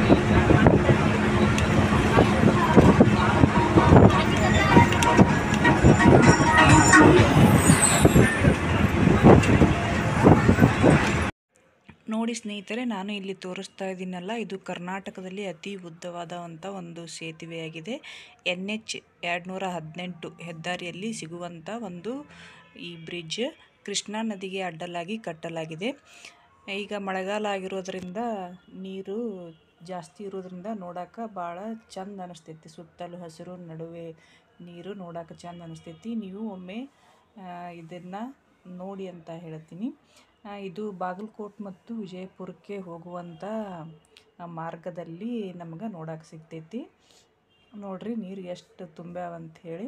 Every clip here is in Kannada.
ನೋಡಿ ಸ್ನೇಹಿತರೆ ನಾನು ಇಲ್ಲಿ ತೋರಿಸ್ತಾ ಇದ್ದೀನಲ್ಲ ಇದು ಕರ್ನಾಟಕದಲ್ಲಿ ಅತಿ ಉದ್ದವಾದಂಥ ಒಂದು ಸೇತುವೆಯಾಗಿದೆ ಎನ್ ಎಚ್ ಎರಡುನೂರ ಹದಿನೆಂಟು ಹೆದ್ದಾರಿಯಲ್ಲಿ ಸಿಗುವಂಥ ಒಂದು ಈ ಬ್ರಿಡ್ಜ್ ಕೃಷ್ಣಾ ನದಿಗೆ ಅಡ್ಡಲಾಗಿ ಕಟ್ಟಲಾಗಿದೆ ಈಗ ಮಳೆಗಾಲ ಆಗಿರೋದ್ರಿಂದ ನೀರು ಜಾಸ್ತಿ ಇರೋದ್ರಿಂದ ನೋಡೋಕೆ ಭಾಳ ಚಂದ ಅನಿಸ್ತೈತಿ ಸುತ್ತಲೂ ಹಸಿರು ನಡುವೆ ನೀರು ನೋಡೋಕೆ ಚಂದ ಅನಿಸ್ತೈತಿ ನೀವು ಒಮ್ಮೆ ಇದನ್ನು ನೋಡಿ ಅಂತ ಹೇಳ್ತೀನಿ ಆ, ಇದು ಬಾಗಲಕೋಟ್ ಮತ್ತು ವಿಜಯಪುರಕ್ಕೆ ಹೋಗುವಂಥ ಆ ಮಾರ್ಗದಲ್ಲಿ ನಮ್ಗೆ ನೋಡಕ್ಕೆ ಸಿಗ್ತೈತಿ ನೋಡ್ರಿ ನೀರು ಎಷ್ಟು ತುಂಬ್ಯಾವ ಅಂತ ಹೇಳಿ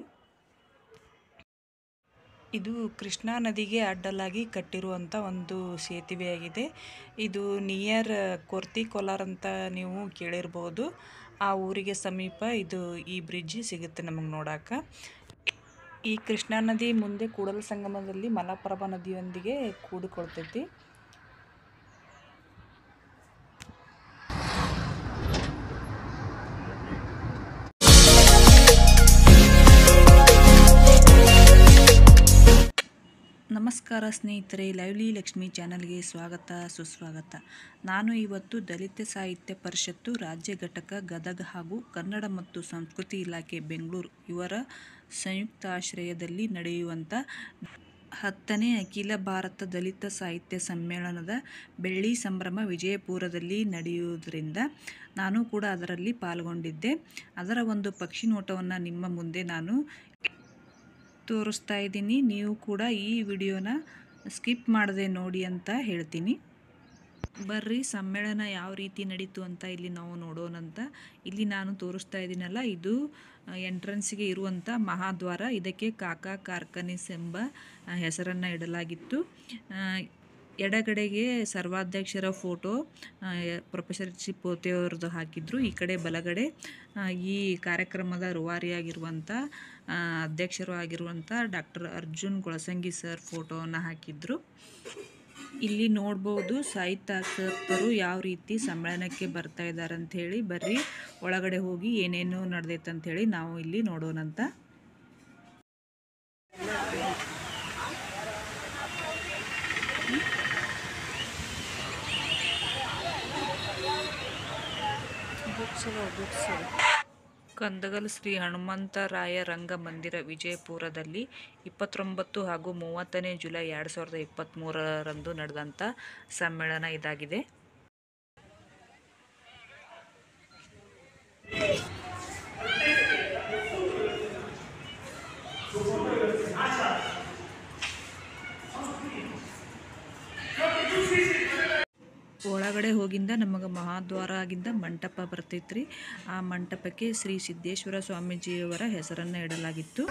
ಇದು ಕೃಷ್ಣಾ ನದಿಗೆ ಅಡ್ಡಲಾಗಿ ಕಟ್ಟಿರುವಂಥ ಒಂದು ಸೇತುವೆಯಾಗಿದೆ ಇದು ನಿಯರ್ ಕೊರ್ತಿ ಕೊಲಾರ್ ಅಂತ ನೀವು ಕೇಳಿರ್ಬೋದು ಆ ಊರಿಗೆ ಸಮೀಪ ಇದು ಈ ಬ್ರಿಡ್ಜ್ ಸಿಗುತ್ತೆ ನಮಗೆ ನೋಡಕ್ಕೆ ಈ ಕೃಷ್ಣಾ ನದಿ ಮುಂದೆ ಕೂಡಲ ಸಂಗಮದಲ್ಲಿ ಮಲಪ್ರಭಾ ನದಿಯೊಂದಿಗೆ ಕೂಡಿಕೊಳ್ತೈತಿ ನಮಸ್ಕಾರ ಸ್ನೇಹಿತರೆ ಲವ್ಲಿ ಲಕ್ಷ್ಮಿ ಚಾನಲ್ಗೆ ಸ್ವಾಗತ ಸುಸ್ವಾಗತ ನಾನು ಇವತ್ತು ದಲಿತ ಸಾಹಿತ್ಯ ಪರಿಷತ್ತು ರಾಜ್ಯ ಘಟಕ ಗದಗ ಹಾಗೂ ಕನ್ನಡ ಮತ್ತು ಸಂಸ್ಕೃತಿ ಇಲಾಖೆ ಬೆಂಗಳೂರು ಇವರ ಸಂಯುಕ್ತ ಆಶ್ರಯದಲ್ಲಿ ನಡೆಯುವಂಥ ಹತ್ತನೇ ಅಖಿಲ ಭಾರತ ದಲಿತ ಸಾಹಿತ್ಯ ಸಮ್ಮೇಳನದ ಬೆಳ್ಳಿ ಸಂಭ್ರಮ ವಿಜಯಪುರದಲ್ಲಿ ನಡೆಯುವುದರಿಂದ ನಾನು ಕೂಡ ಅದರಲ್ಲಿ ಪಾಲ್ಗೊಂಡಿದ್ದೆ ಅದರ ಒಂದು ಪಕ್ಷಿ ನೋಟವನ್ನು ನಿಮ್ಮ ಮುಂದೆ ನಾನು ತೋರಿಸ್ತಾ ಇದ್ದೀನಿ ನೀವು ಕೂಡ ಈ ವಿಡಿಯೋನ ಸ್ಕಿಪ್ ಮಾಡದೆ ನೋಡಿ ಅಂತ ಹೇಳ್ತೀನಿ ಬರ್ರಿ ಸಮ್ಮೇಳನ ಯಾವ ರೀತಿ ನಡೀತು ಅಂತ ಇಲ್ಲಿ ನಾವು ನೋಡೋಣಂತ ಇಲ್ಲಿ ನಾನು ತೋರಿಸ್ತಾ ಇದ್ದೀನಲ್ಲ ಇದು ಎಂಟ್ರೆನ್ಸ್ಗೆ ಇರುವಂಥ ಮಹಾದ್ವಾರ ಇದಕ್ಕೆ ಕಾಕಾ ಕಾರ್ಖಾನಿಸ್ ಎಂಬ ಹೆಸರನ್ನು ಇಡಲಾಗಿತ್ತು ಆ, ಎಡಗಡೆಗೆ ಸರ್ವಾಧ್ಯಕ್ಷರ ಫೋಟೋ ಪ್ರೊಫೆಸರ್ ಚಿ ಪೋತೆಯವ್ರದ್ದು ಹಾಕಿದ್ರು ಈ ಕಡೆ ಬಲಗಡೆ ಆ, ಈ ಕಾರ್ಯಕ್ರಮದ ರೂವಾರಿಯಾಗಿರುವಂಥ ಆ, ಅಧ್ಯಕ್ಷರು ಆಗಿರುವಂಥ ಡಾಕ್ಟರ್ ಅರ್ಜುನ್ ಗೊಳಸಂಗಿ ಸರ್ ಫೋಟೋವನ್ನು ಹಾಕಿದ್ರು ಇಲ್ಲಿ ನೋಡ್ಬೋದು ಸಾಹಿತ್ಯಾಸಕ್ತರು ಯಾವ ರೀತಿ ಸಮ್ಮೇಳನಕ್ಕೆ ಬರ್ತಾ ಇದ್ದಾರೆ ಅಂತ ಹೇಳಿ ಬರ್ರಿ ಒಳಗಡೆ ಹೋಗಿ ಏನೇನು ನಡೆದೈತೆ ಅಂತ ಹೇಳಿ ನಾವು ಇಲ್ಲಿ ನೋಡೋಣಂತ ಕಂದಗಲ್ ಶ್ರೀ ಹನುಮಂತರಾಯ ರಂಗಮಂದಿರ ವಿಜಯಪುರದಲ್ಲಿ ಇಪ್ಪತ್ತೊಂಬತ್ತು ಹಾಗೂ ಮೂವತ್ತನೇ ಜುಲೈ ಎರಡು ಸಾವಿರದ ಇಪ್ಪತ್ತ್ಮೂರರಂದು ನಡೆದಂಥ ಸಮ್ಮೇಳನ ಇದಾಗಿದೆ ಒಳಗಡೆ ಹೋಗಿಂದ ನಮಗೆ ಮಹಾದ್ವಾರ ಆಗಿಂದ ಮಂಟಪ ಬರ್ತೈತ್ರಿ ಆ ಮಂಟಪಕ್ಕೆ ಶ್ರೀ ಸಿದ್ದೇಶ್ವರ ಸ್ವಾಮೀಜಿಯವರ ಹೆಸರನ್ನು ಇಡಲಾಗಿತ್ತು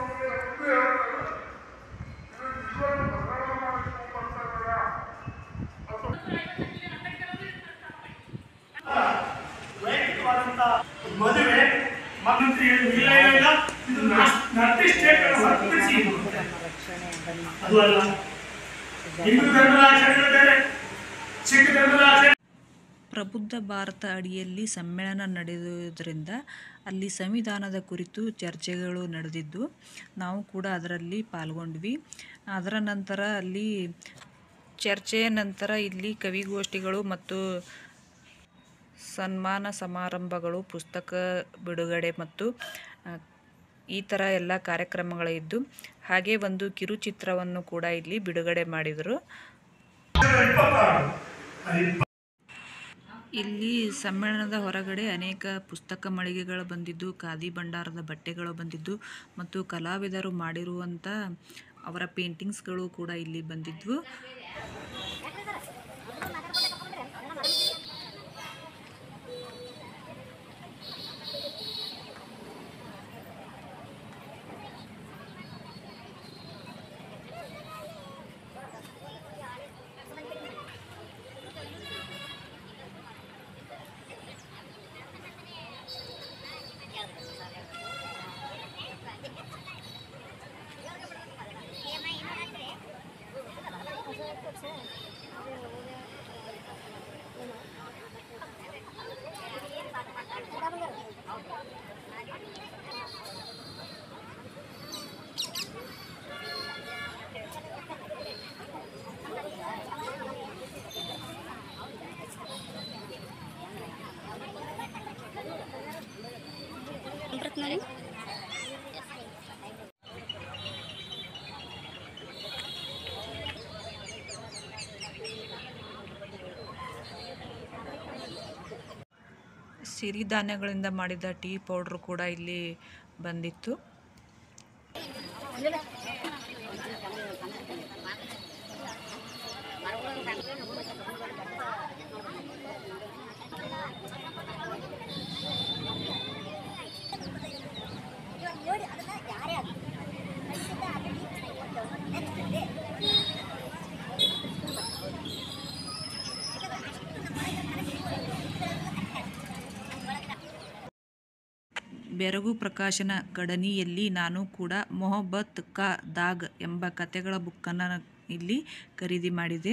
ವೈಯಕ್ತಿಕವಾದಂಥ ಮದುವೆ ಮಂತ್ರಿ ಇಲ್ಲ ಇಲ್ಲ ಇದು ನರ್ತಿ ಸ್ಟೇಟ್ ಹೊರತುಪಡಿಸಿ ಅದು ಅಲ್ಲ ಹಿಂದೂ ಧರ್ಮದ ಆಚರಣೆಗಳು ಬೇರೆ ಸಿಖ್ ಧರ್ಮದ ಆಚರಣೆ ಪ್ರಬುದ್ಧ ಭಾರತ ಅಡಿಯಲ್ಲಿ ಸಮ್ಮೇಳನ ನಡೆಯುವುದರಿಂದ ಅಲ್ಲಿ ಸಂವಿಧಾನದ ಕುರಿತು ಚರ್ಚೆಗಳು ನಡೆದಿದ್ದು ನಾವು ಕೂಡ ಅದರಲ್ಲಿ ಪಾಲ್ಗೊಂಡ್ವಿ ಅದರ ನಂತರ ಅಲ್ಲಿ ಚರ್ಚೆಯ ನಂತರ ಇಲ್ಲಿ ಕವಿಗೋಷ್ಠಿಗಳು ಮತ್ತು ಸನ್ಮಾನ ಸಮಾರಂಭಗಳು ಪುಸ್ತಕ ಬಿಡುಗಡೆ ಮತ್ತು ಆ, ಈ ಥರ ಎಲ್ಲ ಕಾರ್ಯಕ್ರಮಗಳಿದ್ದು ಹಾಗೆ ಒಂದು ಕಿರುಚಿತ್ರವನ್ನು ಕೂಡ ಇಲ್ಲಿ ಬಿಡುಗಡೆ ಮಾಡಿದರು ಇಲ್ಲಿ ಸಮ್ಮೇಳನದ ಹೊರಗಡೆ ಅನೇಕ ಪುಸ್ತಕ ಮಳಿಗೆಗಳು ಬಂದಿದ್ದು ಖಾದಿ ಭಂಡಾರದ ಬಟ್ಟೆಗಳು ಬಂದಿದ್ದು ಮತ್ತು ಕಲಾವಿದರು ಮಾಡಿರುವಂಥ ಅವರ ಪೇಂಟಿಂಗ್ಸ್ಗಳು ಕೂಡ ಇಲ್ಲಿ ಬಂದಿದ್ವು ಸಿರಿಧಾನ್ಯಗಳಿಂದ ಮಾಡಿದ ಟೀ ಪೌಡ್ರು ಕೂಡ ಇಲ್ಲಿ ಬಂದಿತ್ತು ಬೆರಗು ಪ್ರಕಾಶನ ಗಡನಿಯಲ್ಲಿ ನಾನು ಕೂಡ ಮೊಹಬ್ಬತ್ ಕಾ ದಾಗ್ ಎಂಬ ಕತೆಗಳ ಬುಕ್ಕನ್ನು ಇಲ್ಲಿ ಖರೀದಿ ಮಾಡಿದೆ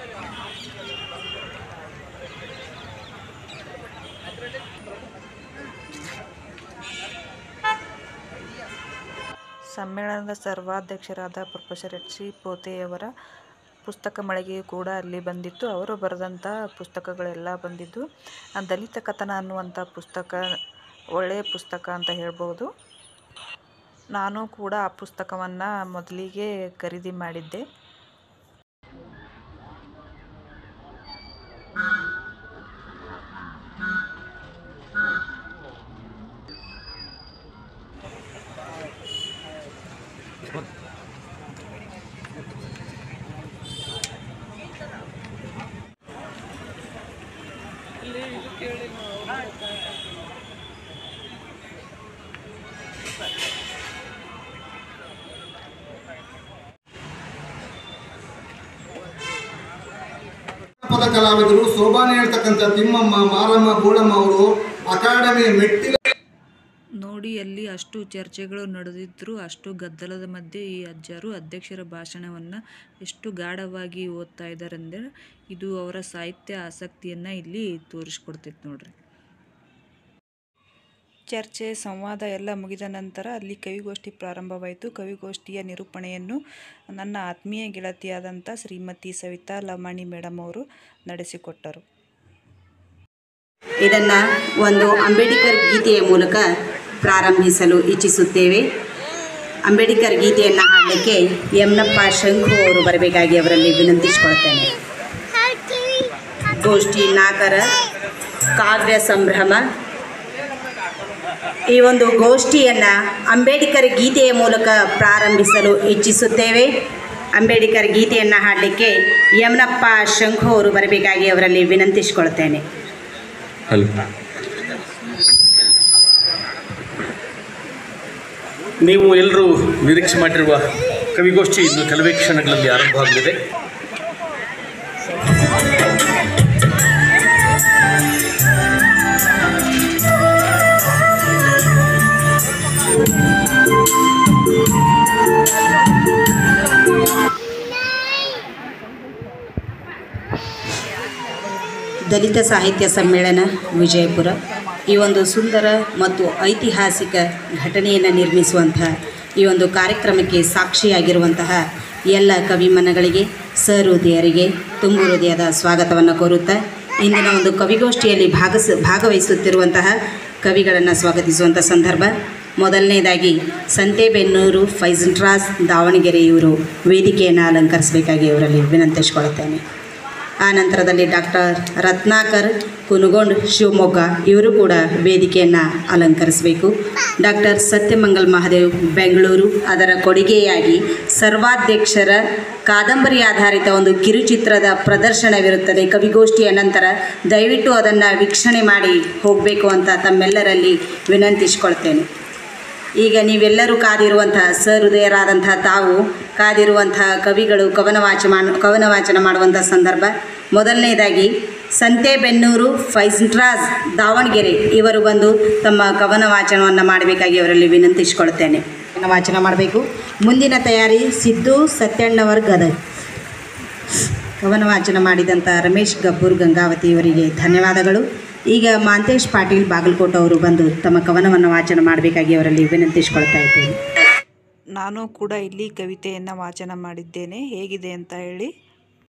ಸಮ್ಮೇಳನದ ಸರ್ವಾಧ್ಯಕ್ಷರಾದ ಪ್ರೊಫೆಸರ್ ಎಚ್ ಸಿ ಪೋತೆಯವರ ಪುಸ್ತಕ ಮಳಿಗೆಯು ಕೂಡ ಅಲ್ಲಿ ಬಂದಿತ್ತು ಅವರು ಬರೆದಂಥ ಪುಸ್ತಕಗಳೆಲ್ಲ ಬಂದಿದ್ದು ಆ ದಲಿತ ಕಥನ ಅನ್ನುವಂಥ ಪುಸ್ತಕ ಒಳ್ಳೆಯ ಪುಸ್ತಕ ಅಂತ ಹೇಳ್ಬೋದು ನಾನು ಕೂಡ ಆ ಪುಸ್ತಕವನ್ನು ಮೊದಲಿಗೆ ಖರೀದಿ ಮಾಡಿದ್ದೆ ಪದ ಕಲಾವಿದರು ಸೋಬಾನೆ ಹೇಳ್ತಕ್ಕಂಥ ತಿಮ್ಮಮ್ಮ ಮಾರಮ್ಮ ಬೋಳಮ್ಮ ಅವರು ಅಕಾಡೆಮಿ ಮೆಟ್ಟಿಲ ನೋಡಿ ಅಲ್ಲಿ ಅಷ್ಟು ಚರ್ಚೆಗಳು ನಡೆದಿದ್ದರೂ ಅಷ್ಟು ಗದ್ದಲದ ಮಧ್ಯೆ ಈ ಅಜ್ಜರು ಅಧ್ಯಕ್ಷರ ಭಾಷಣವನ್ನು ಎಷ್ಟು ಗಾಢವಾಗಿ ಓದ್ತಾ ಇದ್ದಾರೆ ಅಂದರೆ ಇದು ಅವರ ಸಾಹಿತ್ಯ ಆಸಕ್ತಿಯನ್ನು ಇಲ್ಲಿ ತೋರಿಸ್ಕೊಡ್ತೈತೆ ನೋಡ್ರಿ ಚರ್ಚೆ ಸಂವಾದ ಎಲ್ಲ ಮುಗಿದ ನಂತರ ಅಲ್ಲಿ ಕವಿಗೋಷ್ಠಿ ಪ್ರಾರಂಭವಾಯಿತು ಕವಿಗೋಷ್ಠಿಯ ನಿರೂಪಣೆಯನ್ನು ನನ್ನ ಆತ್ಮೀಯ ಗೆಳತಿಯಾದಂಥ ಶ್ರೀಮತಿ ಸವಿತಾ ಲಮಾಣಿ ಮೇಡಮ್ ಅವರು ನಡೆಸಿಕೊಟ್ಟರು ಇದನ್ನ ಒಂದು ಅಂಬೇಡ್ಕರ್ ಗೀತೆಯ ಮೂಲಕ ಪ್ರಾರಂಭಿಸಲು ಇಚ್ಛಿಸುತ್ತೇವೆ ಅಂಬೇಡ್ಕರ್ ಗೀತೆಯನ್ನು ಹಾಡಲಿಕ್ಕೆ ಯಮನಪ್ಪ ಶಂಖು ಅವರು ಬರಬೇಕಾಗಿ ಅವರಲ್ಲಿ ವಿನಂತಿಸಿಕೊಳ್ತೇನೆ ಗೋಷ್ಠಿ ನಾಲ್ಕರ ಕಾವ್ಯ ಸಂಭ್ರಮ ಈ ಒಂದು ಗೋಷ್ಠಿಯನ್ನು ಅಂಬೇಡ್ಕರ್ ಗೀತೆಯ ಮೂಲಕ ಪ್ರಾರಂಭಿಸಲು ಇಚ್ಛಿಸುತ್ತೇವೆ ಅಂಬೇಡ್ಕರ್ ಗೀತೆಯನ್ನು ಹಾಡಲಿಕ್ಕೆ ಯಮನಪ್ಪ ಶಂಖು ಅವರು ಬರಬೇಕಾಗಿ ಅವರಲ್ಲಿ ವಿನಂತಿಸಿಕೊಳ್ತೇನೆ ಹಲೋ ನೀವು ಎಲ್ಲರೂ ನಿರೀಕ್ಷೆ ಮಾಡಿರುವ ಕವಿಗೋಷ್ಠಿ ಇನ್ನು ಕೆಲವೇ ಕ್ಷಣಗಳಲ್ಲಿ ಆರಂಭ ಆಗಲಿದೆ ದಲಿತ ಸಾಹಿತ್ಯ ಸಮ್ಮೇಳನ ವಿಜಯಪುರ ಈ ಒಂದು ಸುಂದರ ಮತ್ತು ಐತಿಹಾಸಿಕ ಘಟನೆಯನ್ನು ನಿರ್ಮಿಸುವಂಥ ಈ ಒಂದು ಕಾರ್ಯಕ್ರಮಕ್ಕೆ ಸಾಕ್ಷಿಯಾಗಿರುವಂತಹ ಎಲ್ಲ ಕವಿಮನಗಳಿಗೆ ಸಹೃದಯರಿಗೆ ತುಂಬು ಹೃದಯದ ಸ್ವಾಗತವನ್ನು ಕೋರುತ್ತಾ ಇಂದಿನ ಒಂದು ಕವಿಗೋಷ್ಠಿಯಲ್ಲಿ ಭಾಗಸ ಭಾಗವಹಿಸುತ್ತಿರುವಂತಹ ಕವಿಗಳನ್ನು ಸ್ವಾಗತಿಸುವಂಥ ಸಂದರ್ಭ ಮೊದಲನೇದಾಗಿ ಸಂತೇಬೆನ್ನೂರು ಫೈಜಂಟ್ರಾಸ್ ದಾವಣಗೆರೆ ಇವರು ವೇದಿಕೆಯನ್ನು ಅಲಂಕರಿಸಬೇಕಾಗಿ ಇವರಲ್ಲಿ ವಿನಂತಿಸಿಕೊಳ್ಳುತ್ತೇನೆ ಆ ನಂತರದಲ್ಲಿ ಡಾಕ್ಟರ್ ರತ್ನಾಕರ್ ಕುನಗೊಂಡ್ ಶಿವಮೊಗ್ಗ ಇವರು ಕೂಡ ವೇದಿಕೆಯನ್ನು ಅಲಂಕರಿಸಬೇಕು ಡಾಕ್ಟರ್ ಸತ್ಯಮಂಗಲ್ ಮಹಾದೇವ್ ಬೆಂಗಳೂರು ಅದರ ಕೊಡುಗೆಯಾಗಿ ಸರ್ವಾಧ್ಯಕ್ಷರ ಕಾದಂಬರಿ ಆಧಾರಿತ ಒಂದು ಕಿರುಚಿತ್ರದ ಪ್ರದರ್ಶನವಿರುತ್ತದೆ ಕವಿಗೋಷ್ಠಿಯ ನಂತರ ದಯವಿಟ್ಟು ಅದನ್ನು ವೀಕ್ಷಣೆ ಮಾಡಿ ಹೋಗಬೇಕು ಅಂತ ತಮ್ಮೆಲ್ಲರಲ್ಲಿ ವಿನಂತಿಸಿಕೊಳ್ತೇನೆ ಈಗ ನೀವೆಲ್ಲರೂ ಕಾದಿರುವಂತಹ ಸಹೃದಯರಾದಂತಹ ತಾವು ಕಾದಿರುವಂತಹ ಕವಿಗಳು ಕವನ ವಾಚ ಮಾಡ ಕವನ ವಾಚನ ಮಾಡುವಂಥ ಸಂದರ್ಭ ಮೊದಲನೇದಾಗಿ ಸಂತೇಬೆನ್ನೂರು ಫೈಜ್ರಾಜ್ ದಾವಣಗೆರೆ ಇವರು ಬಂದು ತಮ್ಮ ಕವನ ವಾಚನವನ್ನು ಮಾಡಬೇಕಾಗಿ ಅವರಲ್ಲಿ ವಿನಂತಿಸಿಕೊಳ್ತೇನೆ ಕವನ ವಾಚನ ಮಾಡಬೇಕು ಮುಂದಿನ ತಯಾರಿ ಸಿದ್ದು ಸತ್ಯಣ್ಣವರ್ ಗದಗ್ ಕವನ ವಾಚನ ಮಾಡಿದಂಥ ರಮೇಶ್ ಗಬ್ಬೂರ್ ಗಂಗಾವತಿ ಇವರಿಗೆ ಧನ್ಯವಾದಗಳು ಈಗ ಮಾಂತೇಶ್ ಪಾಟೀಲ್ ಬಾಗಲಕೋಟ್ ಅವರು ಬಂದು ತಮ್ಮ ಕವನವನ್ನು ವಾಚನ ಮಾಡಬೇಕಾಗಿ ಅವರಲ್ಲಿ ವಿನಂತಿಸಿಕೊಳ್ತಾ ಇದ್ದೇನೆ ನಾನು ಕೂಡ ಇಲ್ಲಿ ಕವಿತೆಯನ್ನು ವಾಚನ ಮಾಡಿದ್ದೇನೆ ಹೇಗಿದೆ ಅಂತ ಹೇಳಿ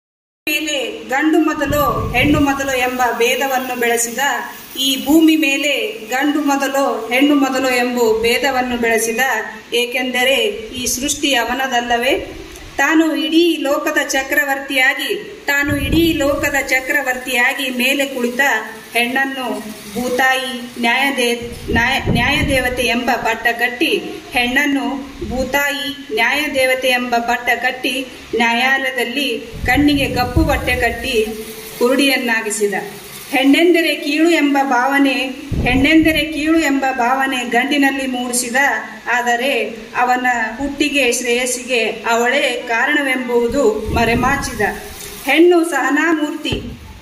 ಮೇಲೆ ಗಂಡು ಮೊದಲು ಹೆಣ್ಣು ಮೊದಲು ಎಂಬ ಭೇದವನ್ನು ಬೆಳೆಸಿದ ಈ ಭೂಮಿ ಮೇಲೆ ಗಂಡು ಮೊದಲು ಹೆಣ್ಣು ಮೊದಲು ಎಂಬ ಭೇದವನ್ನು ಬೆಳೆಸಿದ ಏಕೆಂದರೆ ಈ ಸೃಷ್ಟಿ ಅವನದಲ್ಲವೇ ತಾನು ಇಡೀ ಲೋಕದ ಚಕ್ರವರ್ತಿಯಾಗಿ ತಾನು ಇಡೀ ಲೋಕದ ಚಕ್ರವರ್ತಿಯಾಗಿ ಮೇಲೆ ಕುಳಿತ ಹೆಣ್ಣನ್ನು ಭೂತಾಯಿ ನ್ಯಾಯದೇ ನ್ಯಾಯ ನ್ಯಾಯದೇವತೆ ಎಂಬ ಪಟ್ಟ ಕಟ್ಟಿ ಹೆಣ್ಣನ್ನು ಭೂತಾಯಿ ನ್ಯಾಯದೇವತೆ ಎಂಬ ಪಟ್ಟ ಕಟ್ಟಿ ನ್ಯಾಯಾಲಯದಲ್ಲಿ ಕಣ್ಣಿಗೆ ಕಪ್ಪು ಬಟ್ಟೆ ಕಟ್ಟಿ ಕುರುಡಿಯನ್ನಾಗಿಸಿದ ಹೆಣ್ಣೆಂದರೆ ಕೀಳು ಎಂಬ ಭಾವನೆ ಹೆಣ್ಣೆಂದರೆ ಕೀಳು ಎಂಬ ಭಾವನೆ ಗಂಡಿನಲ್ಲಿ ಮೂಡಿಸಿದ ಆದರೆ ಅವನ ಹುಟ್ಟಿಗೆ ಶ್ರೇಯಸ್ಸಿಗೆ ಅವಳೇ ಕಾರಣವೆಂಬುದು ಮರೆಮಾಚಿದ ಹೆಣ್ಣು ಸಹನಾಮೂರ್ತಿ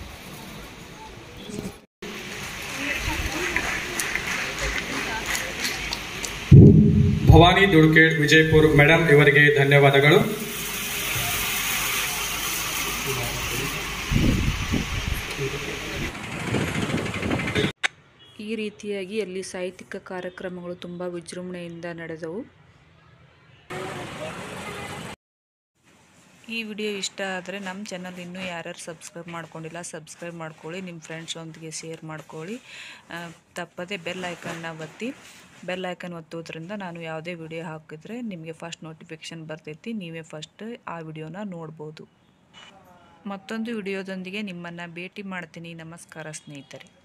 ಭವಾನಿ ದುಡ್ಕೇಡ್ ವಿಜಯಪುರ್ ಮೇಡಮ್ ಇವರಿಗೆ ಧನ್ಯವಾದಗಳು ಈ ರೀತಿಯಾಗಿ ಅಲ್ಲಿ ಸಾಹಿತ್ಯಿಕ ಕಾರ್ಯಕ್ರಮಗಳು ತುಂಬ ವಿಜೃಂಭಣೆಯಿಂದ ನಡೆದವು ಈ ವಿಡಿಯೋ ಇಷ್ಟ ಆದರೆ ನಮ್ಮ ಚಾನಲ್ ಇನ್ನೂ ಯಾರ್ಯಾರು ಸಬ್ಸ್ಕ್ರೈಬ್ ಮಾಡ್ಕೊಂಡಿಲ್ಲ ಸಬ್ಸ್ಕ್ರೈಬ್ ಮಾಡ್ಕೊಳ್ಳಿ ನಿಮ್ಮ ಫ್ರೆಂಡ್ಸೊಂದಿಗೆ ಶೇರ್ ಮಾಡ್ಕೊಳ್ಳಿ ಆ, ತಪ್ಪದೆ ಬೆಲ್ ಐಕನ್ನ ಒತ್ತಿ ಬೆಲ್ ಐಕನ್ ಒತ್ತೋದ್ರಿಂದ ನಾನು ಯಾವುದೇ ವಿಡಿಯೋ ಹಾಕಿದರೆ ನಿಮಗೆ ಫಸ್ಟ್ ನೋಟಿಫಿಕೇಷನ್ ಬರ್ತೈತಿ ನೀವೇ ಫಸ್ಟ್ ಆ ವಿಡಿಯೋನ ನೋಡ್ಬೋದು ಮತ್ತೊಂದು ವಿಡಿಯೋದೊಂದಿಗೆ ನಿಮ್ಮನ್ನು ಭೇಟಿ ಮಾಡ್ತೀನಿ ನಮಸ್ಕಾರ ಸ್ನೇಹಿತರೆ